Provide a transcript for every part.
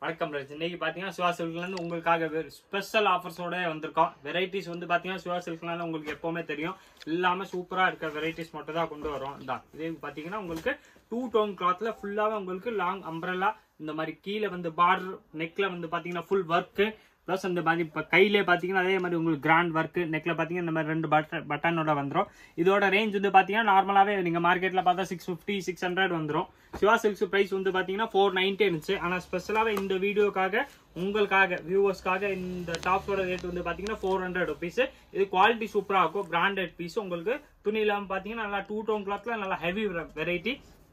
வணக்கம் ராஜ் இன்னைக்கு பார்த்தீங்கன்னா சிவா சில்க்லேருந்து உங்களுக்காக ஸ்பெஷல் ஆஃபர்ஸோட வந்திருக்கோம் வெரைட்டிஸ் வந்து பார்த்தீங்கன்னா சிவா சில்க்னால உங்களுக்கு எப்பவுமே தெரியும் இல்லாமல் சூப்பராக இருக்க வெரைட்டிஸ் மட்டும் தான் கொண்டு வரோம் தான் இதே பார்த்தீங்கன்னா உங்களுக்கு டூ டோன் கிளாத்தில் ஃபுல்லாகவே உங்களுக்கு லாங் அம்ப்ரல்லா இந்த மாதிரி கீழே வந்து பார்டர் நெக்கில் வந்து பார்த்தீங்கன்னா ஃபுல் ஒர்க்கு ப்ளஸ் அந்த மாதிரி இப்போ கையிலே பார்த்தீங்கன்னா அதே மாதிரி உங்களுக்கு கிராண்ட் ஒர்க்கு நெக்கில் பார்த்தீங்கன்னா இந்த மாதிரி ரெண்டு பட்டன் பட்டனோட வந்துடும் இதோட ரேஞ்ச் வந்து பார்த்தீங்கன்னா நார்மலாகவே நீங்கள் மார்க்கெட்டில் பார்த்தா சிக்ஸ் ஃபிஃப்டி சிக்ஸ் ஹண்ட்ரட் வந்துடும் சிவா சில்க்ஸ் ப்ரைஸ் வந்து பார்த்தீங்கன்னா ஃபோர் நைன்ட்டி இருந்துச்சு ஆனால் ஸ்பெஷலாகவே இந்த வீடியோக்காக உங்களுக்காக வியூவர்ஸ்க்காக இந்த டாப்ஸோட ரேட் வந்து பார்த்தீங்கன்னா ஃபோர் ஹண்ட்ரட் ருபீஸ் இது குவாலிட்டி சூப்பராக இருக்கும் பிராண்டட் பீஸ் உங்களுக்கு துணி இல்லாமல் பார்த்தீங்கன்னா நல்லா டூ டோன் கிளாத்தில் நல்லா heavy variety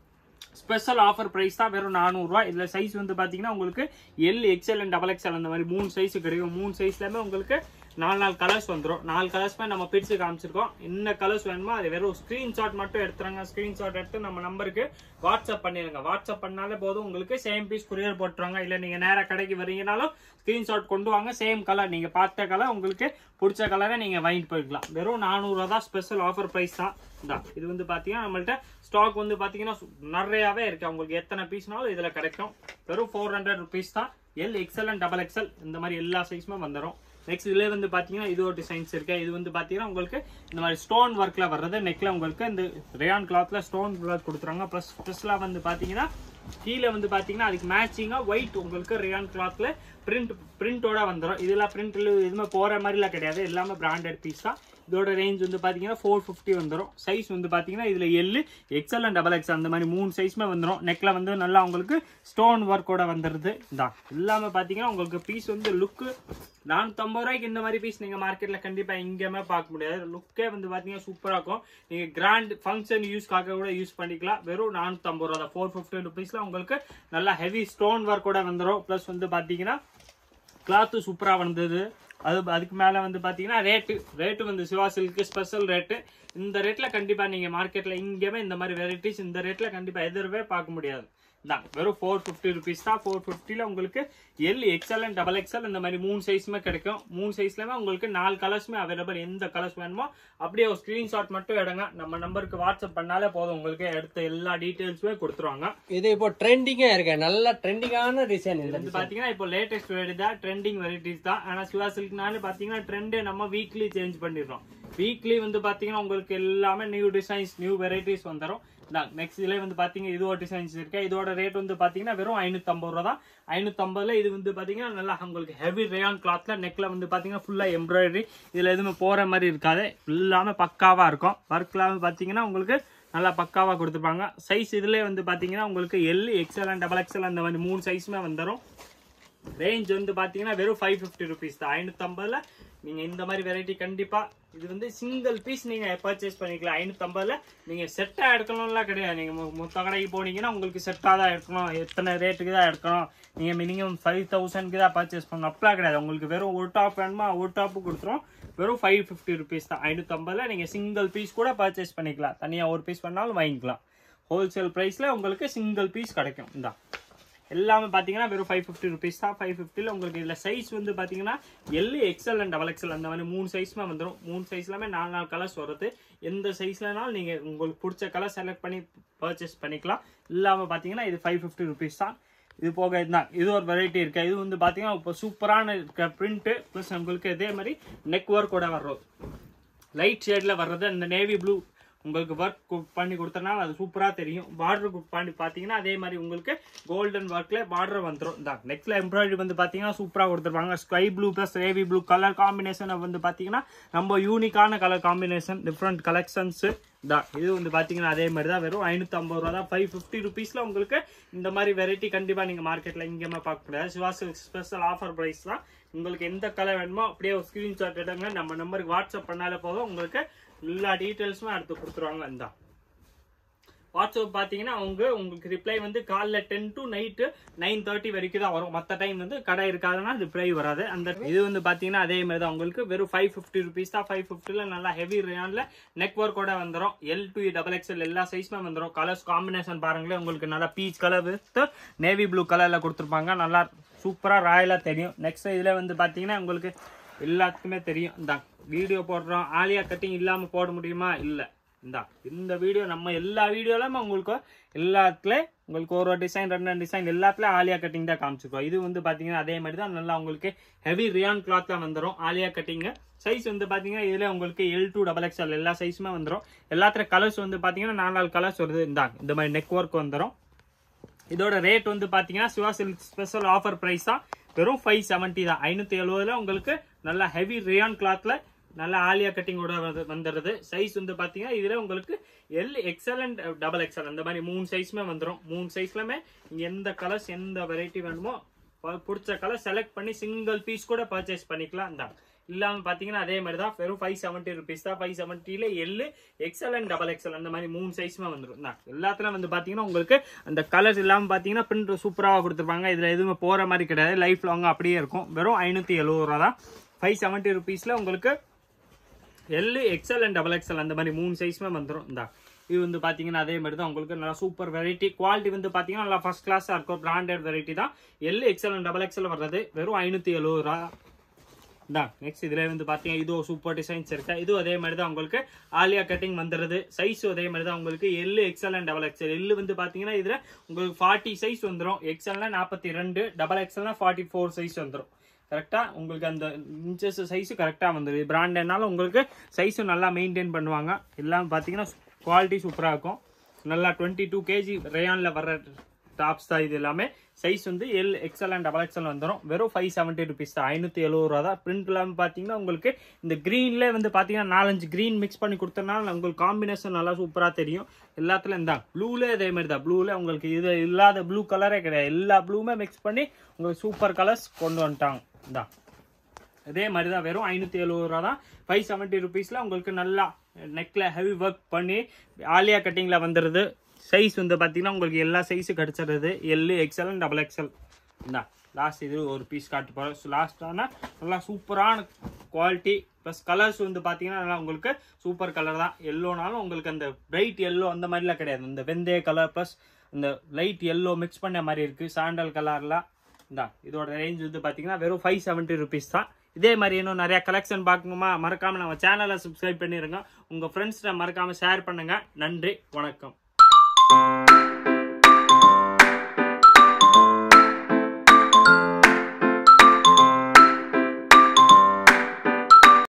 special offer price தான் வெறும் நானூறுரூவா இதில் சைஸ் வந்து பார்த்தீங்கன்னா உங்களுக்கு L XL and double XL அந்த மாதிரி மூணு சைஸ் கிடைக்கும் மூணு சைஸ்லையுமே உங்களுக்கு நாலு நாலு கலர்ஸ் வந்துடும் நாலு கலர்ஸ்மே நம்ம பிரித்து காமிச்சிருக்கோம் என்ன கலர்ஸ் வேணுமோ அது வெறும் ஸ்க்ரீன்ஷாட் மட்டும் எடுத்துறாங்க ஸ்க்ரீன்ஷாட் எடுத்து நம்ம நம்பருக்கு வாட்ஸ்அப் பண்ணிடுங்க வாட்ஸ்அப் பண்ணாலே போதும் உங்களுக்கு சேம் பீஸ் குரியர் போட்டுருவாங்க இல்லை நீங்கள் நேராக கடைக்கு வரீங்கனாலும் ஸ்க்ரீன்ஷாட் கொண்டு வாங்க சேம் கலர் நீங்கள் பார்த்த கலர் உங்களுக்கு பிடிச்ச கலரை நீங்கள் வாங்கிட்டு போய்க்கலாம் வெறும் நானூறுரூவா தான் ஸ்பெஷல் ஆஃபர் ப்ரைஸ் தான் இந்தா இது வந்து பார்த்தீங்கன்னா நம்மள்ட்ட ஸ்டாக் வந்து பார்த்தீங்கன்னா நிறையாவே இருக்கு உங்களுக்கு எத்தனை பீஸ்னாலும் இதில் கிடைக்கும் வெறும் ஃபோர் ஹண்ட்ரட் ருபீஸ் தான் L XL and double XL இந்த மாதிரி எல்லா சைஸுமே வந்துடும் நெக்ஸ்ட் இதுல வந்து பாத்தீங்கன்னா இது ஒரு டிசைன்ஸ் இருக்கு இது வந்து பாத்தீங்கன்னா உங்களுக்கு இந்த மாதிரி ஸ்டோன் ஒர்க்ல வர்றது நெக்ல உங்களுக்கு இந்த ரேயான் கிளாத்ல ஸ்டோன் ஒர்க் கொடுத்துருவாங்க ப்ளஸ் ஸ்பெஷலா வந்து பாத்தீங்கன்னா கீழே வந்து பாத்தீங்கன்னா அதுக்கு மேட்சிங்கா ஒயிட் உங்களுக்கு ரேயான் கிளாத்ல பிரிண்ட் பிரிண்டோட வந்துடும் இதெல்லாம் பிரிண்ட்ல எதுவுமே போற மாதிரிலாம் கிடையாது எல்லாமே பிராண்டட் பீஸ் தான் இதோட ரேஞ்ச் வந்து பார்த்தீங்கன்னா ஃபோர் ஃபிஃப்டி வந்துடும் சைஸ் வந்து பார்த்தீங்கன்னா இதில் L XL and double X அந்த மாதிரி மூணு சைஸுமே வந்துடும் நெக்கில் வந்து நல்லா உங்களுக்கு ஸ்டோன் ஒர்க்கோட வந்துடுது இதான் எல்லாமே பார்த்தீங்கன்னா உங்களுக்கு பீஸ் வந்து லுக்கு நானூற்றம்பது ரூபாய்க்கு இந்த மாதிரி பீஸ் நீங்கள் மார்க்கெட்டில் கண்டிப்பாக எங்கேயுமே பார்க்க முடியாது லுக்கே வந்து பார்த்தீங்கன்னா சூப்பராக இருக்கும் நீங்கள் கிராண்ட் ஃபங்க்ஷன் யூஸ்க்காக கூட யூஸ் பண்ணிக்கலாம் வெறும் நானூற்றம்பது ரூபா தான் ஃபோர் ஃபிஃப்டி ருபீஸில் உங்களுக்கு நல்லா ஹெவி ஸ்டோன் ஒர்க்கோட வந்துடும் ப்ளஸ் வந்து பார்த்தீங்கன்னா கிளாத்து சூப்பராக வந்தது அது அதுக்கு மேலே வந்து பார்த்தீங்கன்னா ரேட்டு ரேட்டு வந்து சிவா சில்க்கு ஸ்பெஷல் ரேட்டு இந்த ரேட்டில் கண்டிப்பாக நீங்கள் மார்க்கெட்டில் இங்கேயுமே இந்த மாதிரி வெரைட்டிஸ் இந்த ரேட்டில் கண்டிப்பாக எதிர்வே பார்க்க முடியாது தான் வெறும் ஃபோர் ஃபிஃப்டி ருபீஸ் தான் ஃபோர் ஃபிஃப்டியில் உங்களுக்கு L XL and double XL இந்த மாதிரி மூணு சைஸுமே கிடைக்கும் மூணு சைஸ்லையுமே உங்களுக்கு நாலு கலர்ஸுமே அவைலபிள் எந்த கலர்ஸ் வேணுமோ அப்படியே ஒரு ஸ்க்ரீன்ஷாட் மட்டும் எடுங்க நம்ம நம்பருக்கு வாட்ஸ்அப் பண்ணாலே போதும் உங்களுக்கு எடுத்த எல்லா டீட்டெயில்ஸுமே கொடுத்துருவாங்க இது இப்போ ட்ரெண்டிங்கா இருக்கு நல்ல ட்ரெண்டிங்கான டிசைன் இது இந்த வந்து பாத்தீங்கன்னா இப்போ லேட்டஸ்ட் வெரைட்டி தான் ட்ரெண்டிங் வெரைட்டிஸ் தான் ஆனா சிவா சில்க்னால பாத்தீங்கன்னா ட்ரெண்ட் நம்ம வீக்லி சேஞ்ச் பண்ணிடுறோம் வீக்லி வந்து பாத்தீங்கன்னா உங்களுக்கு எல்லாமே நியூ டிசைன்ஸ் நியூ வெரைட்டிஸ் வந்துடும் நெக்ஸ்ட் இதுல வந்து பாத்தீங்க இது ஒரு டிசைன்ஸ் இருக்கு இதோட ரேட் வந்து பாத்தீங்கன்னா வெறும் ஐநூத்தம்பது ரூபா தான் ஐநூத்தம்பதுல இது வந்து பாத்தீங்கன்னா நல்லா உங்களுக்கு ஹெவி ரேயான் கிளாத்ல நெக்ல வந்து பாத்தீங்கன்னா ஃபுல்லா எம்ப்ராய்டரி இதுல எதுவுமே போற மாதிரி இருக்காது எல்லாமே பக்காவா இருக்கும் ஒர்க்லாம் பாத்தீங்கன்னா உங்களுக்கு நல்லா பக்காவா கொடுத்துருப்பாங்க சைஸ் இதுல வந்து பாத்தீங்கன்னா உங்களுக்கு L XL and double XL அந்த மாதிரி மூணு சைஸுமே வந்துடும் ரேஞ்ச் வந்து பாத்தீங்கன்னா வெறும் ஃபைவ் ஃபிஃப்டி ருபீஸ் தான் ஐநூத்தம்பதுல நீங்க இந்த மாதிரி வெரைட்டி கண்டிப்பா இது வந்து சிங்கிள் பீஸ் நீங்க பர்ச்சேஸ் பண்ணிக்கலாம் ஐநூத்தம்பதுல நீங்க செட்டா எடுக்கணும்லாம் கிடையாது நீங்க மொ- மொத்த கடைக்கு போனீங்கன்னா உங்களுக்கு செட்டா தான் எடுக்கணும் எத்தனை ரேட்டுக்கு தான் எடுக்கணும் நீங்க மினிமம் ஃபைவ் தௌசண்ட்க்கு தான் பர்ச்சேஸ் பண்ணணும் அப்படிலாம் கிடையாது உங்களுக்கு வெறும் ஒரு டாப் வேணுமா ஒரு டாப்பு கொடுத்துரும் வெறும் ஃபைவ் ஃபிஃப்டி ருபீஸ் தான் ஐநூத்தம்பதுல நீங்க சிங்கிள் பீஸ் கூட பர்ச்சேஸ் பண்ணிக்கலாம் தனியா ஒரு பீஸ் பண்ணாலும் வாங்கிக்கலாம் ஹோல்சேல் ப்ரைஸ்ல உங்களுக்கு சிங்கிள் பீஸ் கிடைக்கும் இந்தா எல்லாமே பார்த்தீங்கன்னா வெறும் ஃபைவ் ஃபிஃப்டி ருபீஸ் தான் ஃபைவ் ஃபிஃப்டியில் உங்களுக்கு இதில் சைஸ் வந்து பார்த்தீங்கன்னா L XL and double XL அந்த மாதிரி மூணு சைஸ்மே வந்துடும் மூணு சைஸ்லாமே நாலு நாலு கலர்ஸ் வருது எந்த சைஸ்லனாலும் நீங்கள் உங்களுக்கு பிடிச்ச கலர் செலக்ட் பண்ணி பர்ச்சேஸ் பண்ணிக்கலாம் இல்லாமல் பார்த்தீங்கன்னா இது ஃபைவ் ஃபிஃப்டி ருபீஸ் தான் இது போக இதுதான் இது ஒரு வெரைட்டி இருக்கு இது வந்து பார்த்தீங்கன்னா இப்போ சூப்பரான இருக்க பிரிண்ட்டு ப்ளஸ் உங்களுக்கு இதே மாதிரி நெக் ஒர்க்கோட வர்றது லைட் ஷேடில் வர்றது இந்த நேவி ப்ளூ உங்களுக்கு ஒர்க் பண்ணி கொடுத்தனால அது சூப்பராக தெரியும் பார்டர் குக் பண்ணி பார்த்தீங்கன்னா அதே மாதிரி உங்களுக்கு கோல்டன் ஒர்க்கில் பார்டர் வந்துடும் இந்த நெக்ல எம்ப்ராய்டரி வந்து பார்த்தீங்கன்னா சூப்பராக கொடுத்துருப்பாங்க sky blue plus navy blue colour combination வந்து பார்த்தீங்கன்னா ரொம்ப யூனிக்கான கலர் காம்பினேஷன் டிஃப்ரெண்ட் கலெக்ஷன்ஸு தான் இது வந்து பார்த்தீங்கன்னா அதே மாதிரி தான் வெறும் ஐநூற்றம்பது ரூபா தான் ஃபைவ் ஃபிஃப்டி ருபீஸில் உங்களுக்கு இந்த மாதிரி வெரைட்டி கண்டிப்பாக நீங்கள் மார்க்கெட்டில் எங்கேயுமே பார்க்க முடியாது சிவாசி ஸ்பெஷல் ஆஃபர் ப்ரைஸ் தான் உங்களுக்கு எந்த கலர் வேணுமோ அப்படியே ஒரு ஸ்க்ரீன்ஷாட் எடுங்க நம்ம நம்பருக்கு வாட்ஸ்அப் பண்ணாலே போதும் உங்களுக்கு எல்லா டீட்டெயில்ஸுமே எடுத்து கொடுத்துருவாங்க இந்த வாட்ஸ்அப் பார்த்தீங்கன்னா அவங்க உங்களுக்கு ரிப்ளை வந்து காலைல ten to night nine thirty வரைக்கும் தான் வரும் மற்ற டைம் வந்து கடை இருக்காதுன்னா ரிப்ளை வராது அந்த இது வந்து பார்த்தீங்கன்னா அதே மாதிரி தான் உங்களுக்கு வெறும் ஃபைவ் ஃபிஃப்டி ருபீஸ் தான் ஃபைவ் ஃபிஃப்டியில் நல்லா ஹெவி ரேனில் நெக் ஒர்க்கோட வந்துடும் எல் டு டபுள் எக்ஸ்எல் எல்லா சைஸுமே வந்துடும் கலர்ஸ் காம்பினேஷன் பாருங்களேன் உங்களுக்கு நல்லா peach colour with navy blue கலரில் கொடுத்துருப்பாங்க நல்லா சூப்பராக ராயலாக தெரியும் நெக்ஸ்ட் இதில் வந்து பார்த்தீங்கன்னா உங்களுக்கு எல்லாத்துக்குமே தெரியும் இந்த வீடியோ போடுறோம் ஆலியா கட்டிங் இல்லாமல் போட முடியுமா இல்லை இந்தா இந்த வீடியோ நம்ம எல்லா வீடியோலயும் உங்களுக்கு எல்லாத்துல உங்களுக்கு ஒரு டிசைன் ரெண்டு டிசைன் எல்லாத்துலயும் ஆலியா கட்டிங் தான் காமிச்சிருக்கோம் இது வந்து பாத்தீங்கன்னா அதே மாதிரி தான் நல்லா உங்களுக்கு ஹெவி ரியான் கிளாத்ல வந்துடும் ஆலியா கட்டிங் சைஸ் வந்து பாத்தீங்கன்னா இதுல உங்களுக்கு எல் டூ டபுள் எக்ஸ்எல் எல்லா சைஸுமே வந்துடும் எல்லாத்துல கலர்ஸ் வந்து பாத்தீங்கன்னா நாலு நாலு கலர்ஸ் வருது இந்தாங்க இந்த மாதிரி நெக் ஒர்க் வந்துடும் இதோட ரேட் வந்து பாத்தீங்கன்னா Shiva silk special offer price தான் வெறும் ஃபைவ் செவன்ட்டி தான் ஐநூத்தி எழுபதுல உங்களுக்கு நல்ல ஹெவி ரியான் கிளாத்ல நல்ல ஆலியா கட்டிங்கோட வந்துடுது சைஸ் வந்து பாத்தீங்கன்னா இதுல உங்களுக்கு L XL and double XL அந்த மாதிரி மூணு சைஸ்மே வந்துடும் மூணு சைஸ்லமே நீங்க எந்த கலர்ஸ் எந்த வெரைட்டி வேணுமோ ப- பிடிச்ச கலர் செலக்ட் பண்ணி சிங்கிள் பீஸ் கூட பர்ச்சேஸ் பண்ணிக்கலாம் இந்த இல்லாம பாத்தீங்கன்னா அதே மாதிரி தான் வெறும் ஃபைவ் செவன்ட்டி ருபீஸ் தான் ஃபைவ் செவன்ட்டில L XL and double XL அந்த மாதிரி மூணு சைஸ்மே வந்துடும் இந்தா, எல்லாத்துலயும் வந்து பாத்தீங்கன்னா உங்களுக்கு அந்த கலர்ஸ் இல்லாம பாத்தீங்கன்னா பிரிண்ட் சூப்பராக கொடுத்துருப்பாங்க இதுல எதுவுமே போற மாதிரி கிடையாது லைஃப் லாங் அப்படியே இருக்கும் வெறும் ஐநூத்தி எழுபது ரூபா தான் ஃபைவ் செவன்ட்டி ருபீஸ்ல உங்களுக்கு L XL and double XL அந்த மாதிரி மூணு சைஸ்மே வந்துடும் இந்தா இது வந்து பாத்தீங்கன்னா அதே மாதிரி தான் உங்களுக்கு நல்லா சூப்பர் வெரைட்டி குவாலிட்டி வந்து பாத்தீங்கன்னா நல்லா ஃபர்ஸ்ட் கிளாஸா இருக்கும் பிராண்டட் வெரைட்டி தான் L XL and double XL வர்றது வெறும் ஐநூத்தி எழுபது ரூபா தான் நெக்ஸ்ட் இதுல வந்து பாத்தீங்கன்னா இது சூப்பர் டிசைன்ஸ் இருக்கு இதுவும் அதே மாதிரி தான் உங்களுக்கு ஆலியா கட்டிங் வந்துருது சைஸும் அதே மாதிரி தான் உங்களுக்கு L XL and double XL L வந்து பாத்தீங்கன்னா இதுல உங்களுக்கு ஃபார்ட்டி சைஸ் வந்துடும் எக்ஸல்னா நாற்பத்தி ரெண்டு டபுள் எக்ஸல்னா ஃபார்ட்டி ஃபோர் சைஸ் வந்துடும் கரெக்டா உங்களுக்கு அந்த இன்ச்சஸ் சைஸ் கரெக்டா வந்துடும் பிராண்டட்னால உங்களுக்கு சைஸும் நல்லா மெயின்டைன் பண்ணுவாங்க எல்லாம் பாத்தீங்கன்னா குவாலிட்டி சூப்பரா இருக்கும் நல்லா டுவெண்ட்டி டூ கேஜி ரேயான்ல வர்ற டாப்ஸ் தான் இது எல்லாமே சைஸ் வந்து L XL and double XL வந்துடும் வெறும் ஃபைவ் செவன்ட்டி ருபீஸ் தான் ஐநூற்றி எழுபது ரூபா தான் பிரிண்ட் இல்லாமல் பார்த்தீங்கன்னா உங்களுக்கு இந்த க்ரீன்ல வந்து பார்த்தீங்கன்னா நாலஞ்சு க்ரீன் மிக்ஸ் பண்ணி கொடுத்தனால உங்களுக்கு காம்பினேஷன் நல்லா சூப்பராக தெரியும் எல்லாத்துலையும் இந்த ப்ளூல இதே மாதிரி தான் ப்ளூல உங்களுக்கு இது இல்லாத ப்ளூ கலரே கிடையாது எல்லா ப்ளூமே மிக்ஸ் பண்ணி உங்களுக்கு சூப்பர் கலர்ஸ் கொண்டு வந்துட்டாங்க இந்தா இதே மாதிரி தான் வெறும் ஐநூற்றி எழுபது ரூபா தான் ஃபைவ் செவன்ட்டி ருபீஸில் உங்களுக்கு நல்லா நெக்கில் ஹெவி ஒர்க் பண்ணி ஆலியா கட்டிங்கில் வந்துடுது சைஸ் வந்து பார்த்தீங்கன்னா உங்களுக்கு எல்லா சைஸும் கிடச்சிடுது எல் எக்ஸல் டபுள் எக்ஸல் இந்தா லாஸ்ட் இது ஒரு பீஸ் காட்டு போகிறோம் லாஸ்ட்டான நல்லா சூப்பரான குவாலிட்டி ப்ளஸ் கலர்ஸ் வந்து பார்த்தீங்கன்னா நல்லா உங்களுக்கு சூப்பர் கலர் தான் எல்லோனாலும் உங்களுக்கு அந்த பிரைட் எல்லோ அந்த மாதிரிலாம் கிடையாது இந்த வெந்தய கலர் ப்ளஸ் இந்த லைட் எல்லோ மிக்ஸ் பண்ண மாதிரி இருக்குது சாண்டல் கலர்லாம் இந்தா இதோட ரேஞ்ச் வந்து பார்த்தீங்கன்னா வெறும் ஃபைவ் செவன்ட்டி ருபீஸ் தான் இதே மாதிரி இன்னும் நிறைய கலெக்ஷன் பார்க்கணுமா மறக்காம நம்ம சேனலை சப்ஸ்கிரைப் பண்ணிருங்க உங்க ஃப்ரெண்ட்ஸ்ட மறக்காம ஷேர் பண்ணுங்க நன்றி வணக்கம்